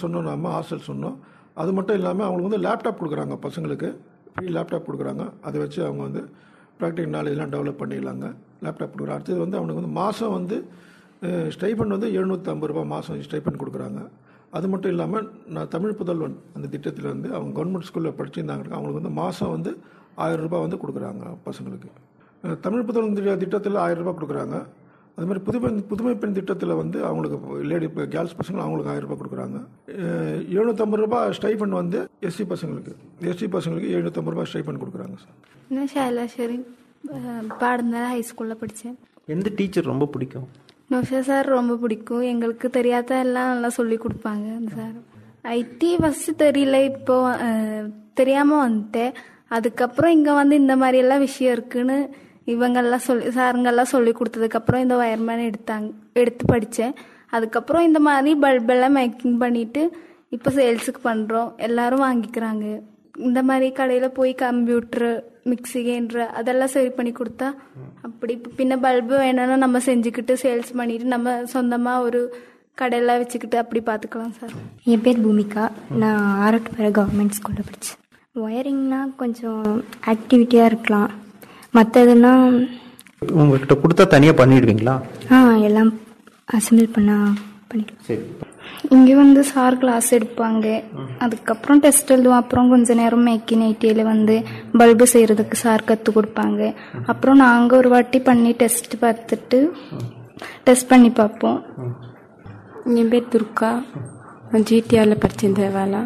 சொன்னோம் நம்ம ஹாஸ்டல் சொன்னோம் அது மட்டும் இல்லாமல் அவங்களுக்கு வந்து லேப்டாப் கொடுக்குறாங்க பசங்களுக்கு ஃப்ரீ லேப்டாப் கொடுக்குறாங்க அதை வச்சு அவங்க வந்து ப்ராக்டிக்கல் நாலேஜ்லாம் டெவலப் பண்ணிக்கலாங்க லேப்டாப் கொடுக்குறாங்க அடுத்தது வந்து அவனுக்கு வந்து மாதம் வந்து ஸ்டைபண்ட் வந்து எழுநூற்றம்பது ரூபா மாதம் ஸ்டைபண்ட் கொடுக்குறாங்க அது மட்டும் இல்லாமல் நான் தமிழ் புதல்வன் அந்த திட்டத்தில் வந்து அவங்க கவர்மெண்ட் ஸ்கூலில் படிச்சிருந்தாங்க அவங்களுக்கு வந்து மாதம் வந்து ஆயிரம் ரூபாய் வந்து கொடுக்குறாங்க பசங்களுக்கு அஹ் தமிழ் புதல்வன் திட்ட- திட்டத்தில் ஆயிரம் ரூபாய் கொடுக்குறாங்க அது மாதிரி புதுமை புதுமை பெண் திட்டத்தில் வந்து அவங்களுக்கு லேடி கேர்ள்ஸ் பசங்க அவங்களுக்கு ஆயிரம் ரூபாய் கொடுக்குறாங்க அஹ் எழுநூற்றம்பது ரூபாய் ஸ்டைபண்ட் வந்து எஸ்சி பசங்களுக்கு எஸ்சி பசங்களுக்கு எழுநூற்றம்பது ரூபாய் ஸ்டைபண்ட் கொடுக்குறாங்க சார் நான் ஷைலாஸ்வரி பாடந்தால ஹை ஸ்கூலில் படித்தேன் எந்த டீச்சர் ரொம்ப பிடிக்கும் நோஷா சார் ரொம்ப பிடிக்கும் எங்களுக்கு தெரியாத எல்லாம் நல்லா சொல்லி கொடுப்பாங்க அந்த சார் ஐடி ஃபஸ்ட்டு தெரியல இப்போ அஹ், தெரியாம வந்துட்டேன் அதுக்கப்புறம் இங்கே வந்து இந்த மாதிரி எல்லாம் விஷயம் இருக்குன்னு இவங்கெல்லாம் சொல்லி சாருங்கெல்லாம் சொல்லி கொடுத்ததுக்கப்புறம் இந்த வயர்மேன் எடுத்தாங்க எடுத்து படித்தேன் அதுக்கப்புறம் இந்த மாதிரி பல்பெல்லாம் மேக்கிங் பண்ணிட்டு இப்போ சேல்ஸுக்கு பண்ணுறோம் எல்லாரும் வாங்கிக்கிறாங்க இந்த மாதிரி கடையில் போய் கம்ப்யூட்டர் மிக்சி கிரைண்டர் அதெல்லாம் சரி பண்ணி கொடுத்தா அப்படி இப்ப பின்ன பல்பு வேணும்னா நம்ம செஞ்சுக்கிட்டு சேல்ஸ் பண்ணிட்டு நம்ம சொந்தமாக ஒரு கடையெல்லாம் வச்சுக்கிட்டு அப்படி பார்த்துக்கலாம் சார் என் பேர் பூமிகா நான் ஆரோட்டுப்பேர கவர்மெண்ட் ஸ்கூலில் படித்தேன் ஒயரிங்னா கொஞ்சம் ஆக்டிவிட்டியாக இருக்கலாம் மற்றதுன்னா உங்ககிட்ட கொடுத்தா தனியாக பண்ணிடுவீங்களா ஆ எல்லாம் அசம்பிள் பண்ண பண்ணிக்கலாம் சரி இங்கே வந்து சார் கிளாஸ் எடுப்பாங்க அதுக்கப்புறம் டெஸ்ட் எழுதுவோம் அப்புறம் கொஞ்ச நேரம் மேக்கின் ஐடியில் வந்து பல்பு செய்கிறதுக்கு சார் கற்றுக் கொடுப்பாங்க அப்புறம் நாங்கள் ஒரு வாட்டி பண்ணி டெஸ்ட் பார்த்துட்டு டெஸ்ட் பண்ணி பார்ப்போம் என் பேர் துர்கா நான் ஜிடிஆரில் படிச்சிருந்தேன் வேலை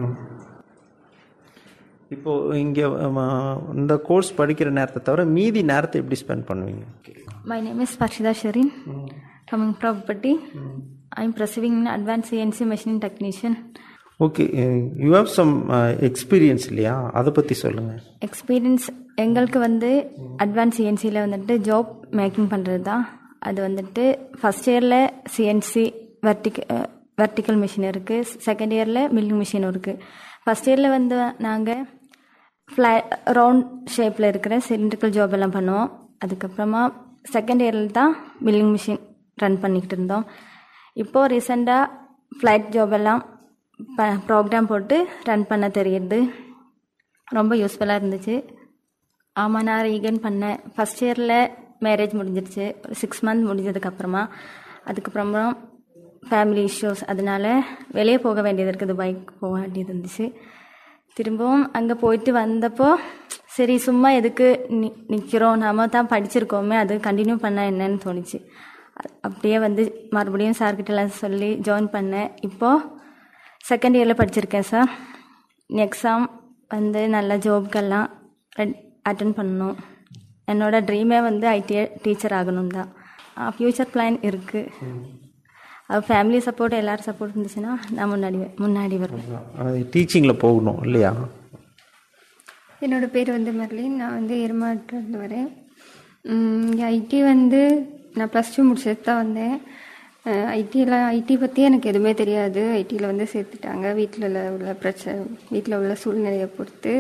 இப்போ இங்கே இந்த கோர்ஸ் படிக்கிற நேரத்தை தவிர மீதி நேரத்தை எப்படி ஸ்பெண்ட் பண்ணுவீங்க My name is Parshida Sharin, coming from Patti. I'm pursuing an advanced CNC machining technician. Okay you have some experience இல்லையா அதை பற்றி சொல்லுங்கள் எக்ஸ்பீரியன்ஸ் எங்களுக்கு வந்து அட்வான்ஸ் சிஎன்சியில் வந்துட்டு ஜாப் மேக்கிங் பண்ணுறது தான் அது வந்துட்டு ஃபஸ்ட் இயரில் சிஎன்சி வெர்டிக் வெர்டிக்கல் மிஷின் இருக்குது செகண்ட் இயரில் மில்லிங் மிஷினும் இருக்குது ஃபஸ்ட் இயரில் வந்து நாங்கள் ஃப்ளை ரவுண்ட் ஷேப்பில் இருக்கிற சிலிண்ட்ரிக்கல் ஜாப் எல்லாம் பண்ணுவோம் அதுக்கப்புறமா செகண்ட் இயரில் தான் மில்லிங் மிஷின் ரன் பண்ணிக்கிட்டு இருந்தோம் இப்போது ரீசெண்டாக ஃப்ளைட் ஜாப் எல்லாம் ப ப்ரோக்ராம் போட்டு ரன் பண்ண தெரியுது ரொம்ப யூஸ்ஃபுல்லாக இருந்துச்சு ஆமாம் நான் ரீகன் பண்ணேன் ஃபஸ்ட் இயரில் மேரேஜ் முடிஞ்சிருச்சு ஒரு சிக்ஸ் மந்த் முடிஞ்சதுக்கப்புறமா அதுக்கப்புறமா ஃபேமிலி இஷ்யூஸ் அதனால வெளியே போக வேண்டியது இருக்குது பைக் போக வேண்டியது இருந்துச்சு திரும்பவும் அங்கே போயிட்டு வந்தப்போ சரி சும்மா எதுக்கு நி நிற்கிறோம் நாம தான் படிச்சிருக்கோமே அது கண்டினியூ பண்ண என்னன்னு தோணுச்சு அ- அப்படியே வந்து மறுபடியும் சார்கிட்ட எல்லாம் சொல்லி ஜாயின் பண்ணேன் இப்போது செகண்ட் இயரில் படிச்சிருக்கேன் சார் எக்ஸாம் வந்து நல்ல ஜாப்க்கெல்லாம் அட்டன் பண்ணணும் என்னோட ட்ரீமே வந்து ஐடி டீச்சர் ஆகணும் தான் ஃப்யூச்சர் பிளான் இருக்குது அது ஃபேமிலி சப்போர்ட் எல்லாரும் சப்போர்ட் இருந்துச்சுன்னா நான் முன்னாடி வ- முன்னாடி வருவேன் டீச்சிங்கில் போகணும் இல்லையா என்னோட பேர் வந்து மெர்லின் நான் வந்து எருமாட்டிலிருந்து வரேன் இங்கே ஐடி வந்து நான் ப்ளஸ் டூ முடிச்சது தான் வந்தேன் ஐடியில் ஐடி பற்றி எனக்கு எதுவுமே தெரியாது ஐடியில் வந்து சேர்த்துட்டாங்க வீட்டில் உள்ள பிரச்சனை வீட்டில் உள்ள சூழ்நிலையை பொறுத்து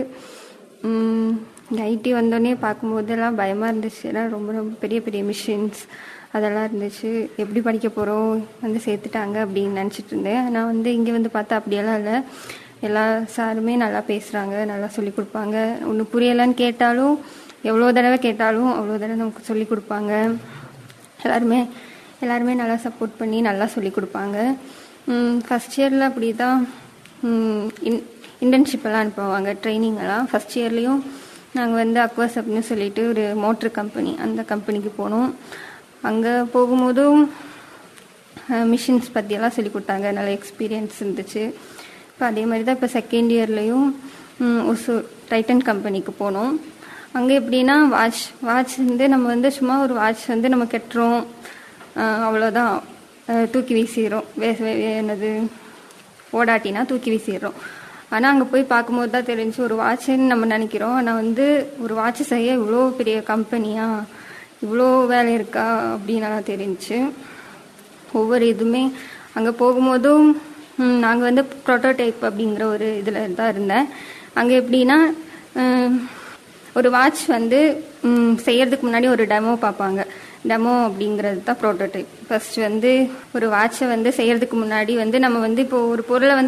இங்கே ஐடி வந்தோடனே பார்க்கும்போதெல்லாம் பயமாக இருந்துச்சு ஏன்னா ரொம்ப ரொம்ப பெரிய பெரிய மிஷின்ஸ் அதெல்லாம் இருந்துச்சு எப்படி படிக்க போகிறோம் வந்து சேர்த்துட்டாங்க அப்படின்னு நினச்சிட்டு இருந்தேன் ஆனால் வந்து இங்கே வந்து பார்த்தா அப்படியெல்லாம் இல்லை எல்லா சாருமே நல்லா பேசுகிறாங்க நல்லா சொல்லி கொடுப்பாங்க ஒன்று புரியலைன்னு கேட்டாலும் எவ்வளோ தடவை கேட்டாலும் அவ்வளோ தடவை நமக்கு சொல்லி கொடுப்பாங்க எல்லாருமே எல்லாருமே நல்லா சப்போர்ட் பண்ணி நல்லா சொல்லி கொடுப்பாங்க ஃபஸ்ட் இயரில் அப்படி தான் இன் இன்டர்ன்ஷிப் எல்லாம் அனுப்புவாங்க ட்ரைனிங் எல்லாம் ஃபஸ்ட் இயர்லேயும் நாங்கள் வந்து அக்வாஸ் அப்படின்னு சொல்லிட்டு ஒரு மோட்ரு கம்பெனி அந்த கம்பெனிக்கு போனோம் அங்கே போகும்போதும் மிஷின்ஸ் பற்றியெல்லாம் சொல்லி கொடுத்தாங்க நல்ல எக்ஸ்பீரியன்ஸ் இருந்துச்சு இப்போ அதே மாதிரி தான் இப்போ செகண்ட் இயர்லேயும் ஒசூர் டைட்டன் கம்பெனிக்கு போனோம் அங்கே எப்படின்னா வாட்ச் வாட்ச் வந்து நம்ம வந்து சும்மா ஒரு வாட்ச் வந்து நம்ம கட்டுறோம் அஹ் அவ்வளோதான் அஹ் தூக்கி வீசிடுறோம் வே வே- என்னது ஓடாட்டினா தூக்கி வீசிடுறோம் ஆனால் அங்கே போய் பார்க்கும்போது தான் தெரிஞ்சு ஒரு வாட்சுன்னு நம்ம நினைக்கிறோம் ஆனால் வந்து ஒரு வாட்ச் செய்ய இவ்வளோ பெரிய கம்பெனியா இவ்வளோ வேலை இருக்கா அப்படின்னு நல்லா தெரிஞ்சுச்சு ஒவ்வொரு இதுவுமே அங்கே போகும்போதும் நாங்கள் வந்து ப்ரோட்டோடைப் அப்படிங்கிற ஒரு இதில் தான் இருந்தேன் அங்கே எப்படின்னா ம், ஒரு வாட்ச் வந்து ம், செய்யறதுக்கு முன்னாடி ஒரு டெமோ பார்ப்பாங்க டெமோ அப்படிங்கிறது தான் ப்ரோட்டோடைப் ஃபர்ஸ்ட் வந்து ஒரு வாட்சை வந்து செய்யறதுக்கு முன்னாடி வந்து நம்ம வந்து இப்போ ஒரு பொருளை வந்து